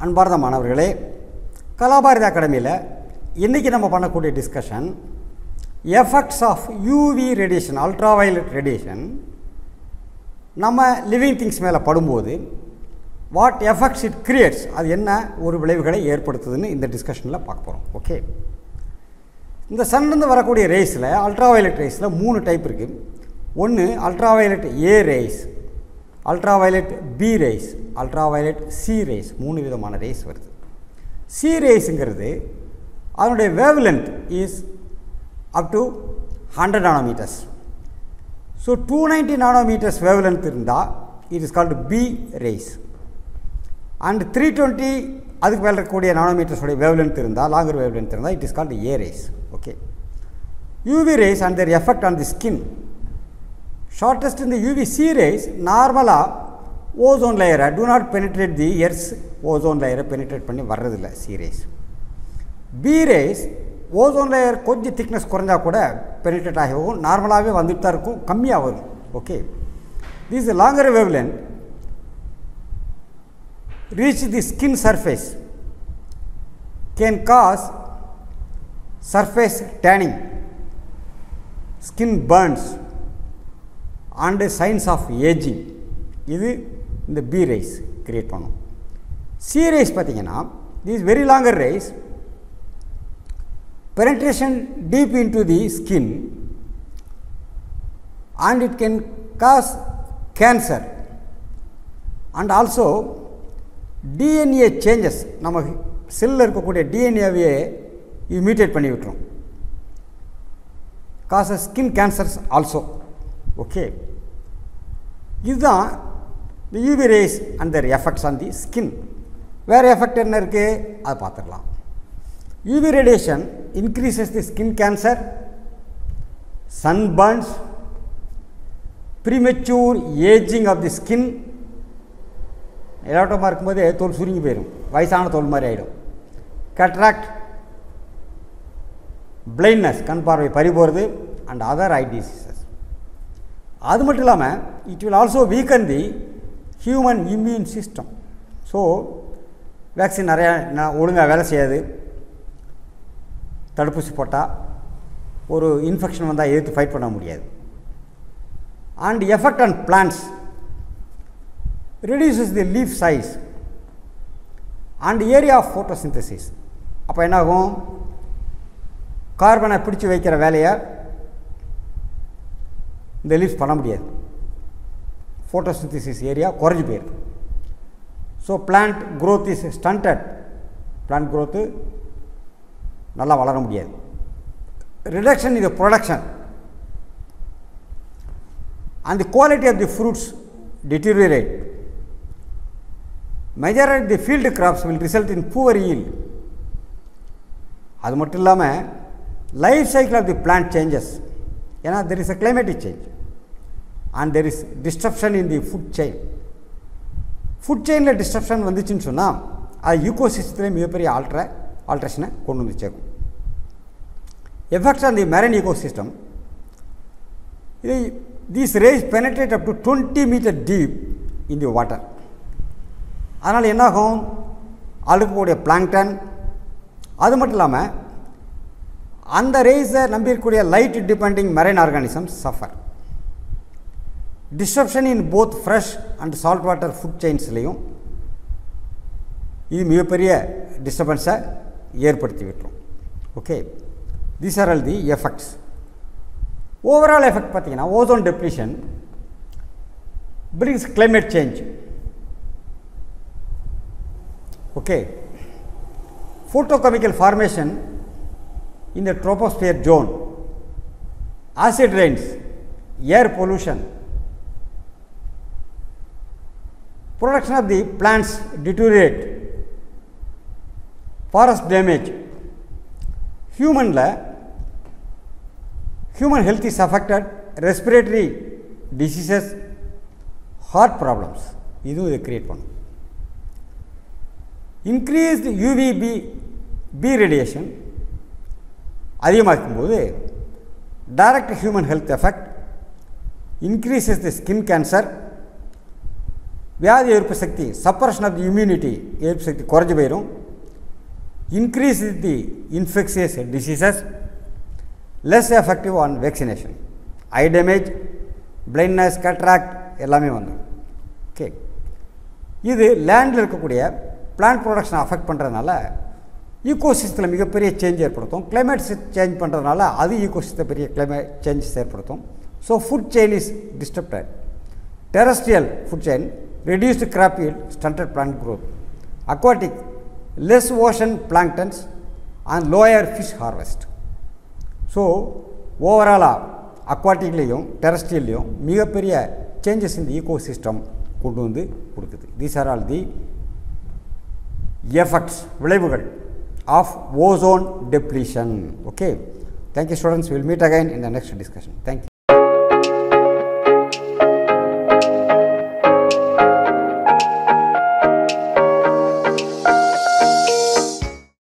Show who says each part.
Speaker 1: அன்பார்ந்த மாணவர்களே கலாபாரதி அகாடமியில் இன்றைக்கி நம்ம பண்ணக்கூடிய discussion effects of UV radiation ultraviolet radiation நம்ம லிவிங் திங்ஸ் மேலே படும்போது வாட் எஃபெக்ட்ஸ் இட் கிரியேட்ஸ் அது என்ன ஒரு விளைவுகளை ஏற்படுத்துதுன்னு இந்த டிஸ்கஷனில் பார்க்க போகிறோம் ஓகே இந்த சன்லேருந்து வரக்கூடிய ரேஸில் அல்ட்ராவயலட் ரேஸில் மூணு டைப் இருக்குது ஒன்று ultraviolet A rays ultraviolet B rays ultraviolet C rays மூணு விதமான ரேஸ் வருது சி ரேஸுங்கிறது அதனுடைய wavelength is up to hundred nanometres so two ninety nanometres wavelength இருந்தால் it is called B rays and three twenty அதுக்கு மேலே இருக்கக்கூடிய நானோமீட்டர்ஸோடைய வேவ் லென்த் இருந்தால் லாங்கர் வேவ் லென்த் இருந்தால் it is called A rays okay UV rays and their effect on the skin shortest இந்த UV C rays நார்மலாக ozone லேயரை do not penetrate the earth ozone லேயரை பெனிட்ரேட் பண்ணி வர்றதில்ல C rays B rays ozone layer கொஞ்சம் thickness குறைஞ்சா கூட penetrate ஆகவும் நார்மலாகவே வந்துட்டு தான் இருக்கும் கம்மியாக வரும் okay this longer wavelength reach the skin surface can cause surface tanning, skin burns and signs of aging. இது இந்த பி ரைஸ் கிரியேட் பண்ணும் சி ரைஸ் பார்த்தீங்கன்னா this very longer rays penetration deep into the skin and it can cause cancer and also DNA changes நம்ம செல்லில் இருக்கக்கூடிய டிஎன்ஏவையே இது mutate பண்ணி விட்டுரும் காச ஸ்கின் கேன்சர்ஸ் ஆல்சோ ஓகே இதுதான் இந்த UV rays and their effects on the skin வேறு எஃபெக்ட் என்ன இருக்குது அதை பார்த்துடலாம் UV radiation increases the skin cancer sunburns premature ageing of the skin எலாட்டமாக இருக்கும்போது தோல் சுருங்கி போயிடும் வயசான தோல் மாதிரி ஆகிடும் கட்ராக்ட் பிளைண்ட்னஸ் கண் பார்வை பறி போகிறது அண்ட் அதர் ஐ டிசீசஸ் அது மட்டும் இல்லாமல் it will also weaken the human immune system so vaccine நிறையா நான் ஒழுங்காக வேலை செய்யாது தடுப்பூசி போட்டால் ஒரு இன்ஃபெக்ஷன் வந்தால் எதிர்த்து ஃபைட் பண்ண முடியாது and effect on plants reduces the leaf size and area of photosynthesis அப்போ என்னாகும் கார்பனை பிடிச்சி வைக்கிற வேலையை இந்த லீஃப்ஸ் பண்ண முடியாது ஃபோட்டோசிந்தசிஸ் ஏரியா குறைஞ்சி போயிடுது so plant growth is stunted plant growth நல்லா வளர முடியாது ரிடக்ஷன் இது production and the quality of the fruits deteriorate majority the field crops will result in poor yield அது மட்டும் இல்லாமல் life cycle of the plant changes ஏன்னா there is a climatic change and there is disruption in the food chain food செயினில் disruption வந்துச்சுன்னு சொன்னால் அது ஈகோசிஸ்டத்தில் மிகப்பெரிய ஆல்ட்ர ஆல்ட்ரேஷனை கொண்டு வந்து சேர்க்கும் effects on the marine ecosystem இது these rays penetrate up to twenty meter deep in the water அதனால் என்னாகும் அழுக்கக்கூடிய பிளாங்டன் அது மட்டும் இல்லாமல் அந்த ரேஸை நம்பியிருக்கக்கூடிய light depending marine organisms suffer disruption in both fresh and salt water food செயின்ஸ்லேயும் இது மிகப்பெரிய டிஸ்டர்பன்ஸை ஏற்படுத்தி விட்டுரும் okay these are all the effects overall effect பார்த்தீங்கன்னா ozone depletion brings climate change okay photochemical formation in the troposphere zone acid rains air pollution production of the plants deteriorate forest damage human human health is affected respiratory diseases heart problems இதுவும் இதை create பண்ணும் increased UVB B radiation அதிகமாக்கும்போது direct human health effect increases the skin cancer வியாதி எதிர்ப்பு சக்தி suppression of the immunity எதிர்ப்பு சக்தி குறைஞ்சி போயிடும் increase the infectious diseases less effective on vaccination eye damage blindness cataract எல்லாமே வந்துடும் ஓகே இது லேண்டில் இருக்கக்கூடிய பிளான்ட் ப்ரொடக்ஷனை அஃபெக்ட் பண்ணுறதுனால ஈகோசிஸ்டத்தில் மிகப்பெரிய சேஞ்ச் ஏற்படுத்தும் கிளைமேட் சேஞ்ச் பண்ணுறதுனால அது ஈகோசிஸ்டத்தில் பெரிய கிளைமேட் சேஞ்சஸ் ஏற்படுத்தும் so food chain is disturbed terrestrial food chain, reduced crop yield, stunted plant growth. Aquatic, less ocean planktons and lower fish harvest. So ஓவராலாக அக்வாட்டிக்லேயும் டெரஸ்ட்ரியல்லையும் மிகப்பெரிய சேஞ்சஸ் இந்த ஈகோ சிஸ்டம் கொண்டு வந்து கொடுக்குது these are all the effects விளைவுகள் of ozone depletion okay thank you students will meet again in the next discussion thank you